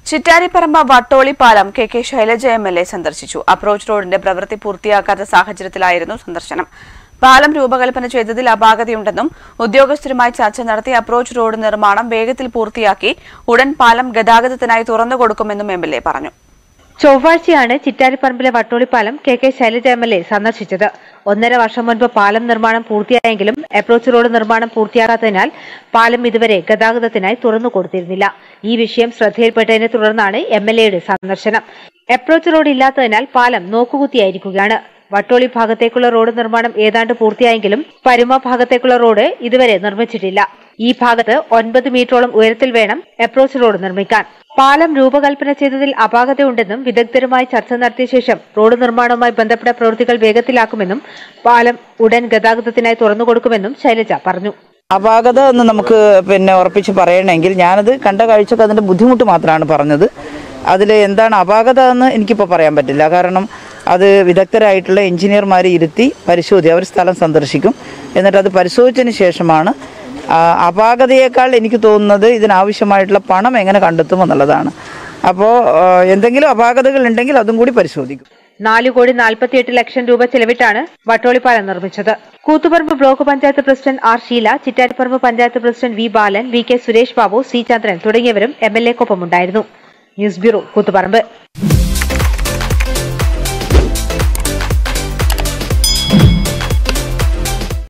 ചിറ്റാരിപ്പറമ്പ് വട്ടോളി പാലം K K Shailaja M L A സന്ദർശിച്ചു approach റോഡിന്റെ പ്രവൃത്തി പൂർത്തിയാക്കാത്ത സാഹചര്യത്തിലായിരുന്നു സന്ദർശനം പാലം രൂപകൽപ്പന ചെയ്തതിൽ അപാകതയുണ്ടെന്നും ഉദ്യോഗസ്ഥരുമായി ചർച്ച നടത്തി അപ്രോച്ച് റോഡ് നിർമ്മാണം വേഗത്തിൽ പൂർത്തിയാക്കി ഉടൻ പാലം ഗതാഗതത്തിനായി തുറന്നുകൊടുക്കുമെന്നും എം എൽ എ പറഞ്ഞു ചൊവ്വാഴ്ചയാണ് ചിറ്റാരിപ്പറമ്പിലെ വട്ടോളിപ്പാലം K K Shailaja M L A സന്ദർശിച്ചത് ഒന്നര വർഷം മുൻപ് പാലം നിർമ്മാണം പൂർത്തിയായെങ്കിലും അപ്രോച്ച് റോഡ് നിർമ്മാണം പൂർത്തിയാകാത്തതിനാൽ പാലം ഇതുവരെ ഗതാഗതത്തിനായി തുറന്നു കൊടുത്തിരുന്നില്ല ഈ വിഷയം ശ്രദ്ധയിൽപ്പെട്ടതിനെ തുടർന്നാണ് എം എൽ എയുടെ സന്ദർശനം അപ്രോച്ച് റോഡ് ഇല്ലാത്തതിനാൽ പാലം നോക്കുകുത്തിയായിരിക്കുകയാണ് വട്ടോളി ഭാഗത്തേക്കുള്ള റോഡ് നിർമ്മാണം ഏതാണ്ട് പൂർത്തിയായെങ്കിലും പരുമ ഭാഗത്തേക്കുള്ള റോഡ് ഇതുവരെ നിർമ്മിച്ചിട്ടില്ല ഈ ഭാഗത്ത് ഒൻപത് മീറ്ററോളം ഉയരത്തിൽ വേണം അപ്രോച്ച് റോഡ് നിർമ്മിക്കാൻ പാലം രൂപകൽപ്പന ചെയ്തതിൽ അപാകതയുണ്ടെന്നും വിദഗ്ധരുമായി ചർച്ച നടത്തിയ ശേഷം റോഡ് നിർമ്മാണവുമായി ബന്ധപ്പെട്ട പ്രവൃത്തികൾ വേഗത്തിലാക്കുമെന്നും പാലം ഉടൻ ഗതാഗതത്തിനായി തുറന്നുകൊടുക്കുമെന്നും ശൈലജ പറഞ്ഞു അപാകത എന്ന് നമുക്ക് പിന്നെ ഉറപ്പിച്ച് പറയണമെങ്കിൽ ഞാനത് കണ്ട കാഴ്ചക്ക് അതിൻ്റെ ബുദ്ധിമുട്ട് മാത്രമാണ് പറഞ്ഞത് അതിൽ എന്താണ് അപാകത എന്ന് എനിക്കിപ്പോൾ പറയാൻ പറ്റില്ല കാരണം അത് വിദഗ്ധരായിട്ടുള്ള എഞ്ചിനീയർമാർ ഇരുത്തി പരിശോധി അവർ സ്ഥലം സന്ദർശിക്കും എന്നിട്ട് അത് പരിശോധിച്ചതിന് ശേഷമാണ് ആ, അപാകതയേക്കാൾ എനിക്ക് തോന്നുന്നത് ഇതിനാവശ്യമായിട്ടുള്ള പണം എങ്ങനെ കണ്ടെത്തും എന്നുള്ളതാണ് അപ്പോൾ എന്തെങ്കിലും അപാകതകൾ ഉണ്ടെങ്കിൽ അതും കൂടി പരിശോധിക്കും നാല് കോടി നാൽപ്പത്തിയെട്ട് ലക്ഷം രൂപ ചെലവിട്ടാണ് വട്ടോളിപ്പാലം നിർമ്മിച്ചത് Koothuparamba block panchayat president R Sheela Chittariparamba panchayat president V Balan V K Suresh Babu C Chandran തുടങ്ങിയവരും എം എൽ എക്കൊപ്പമുണ്ടായിരുന്നു ന്യൂസ് ബ്യൂറോ കൂത്തുപറമ്പ്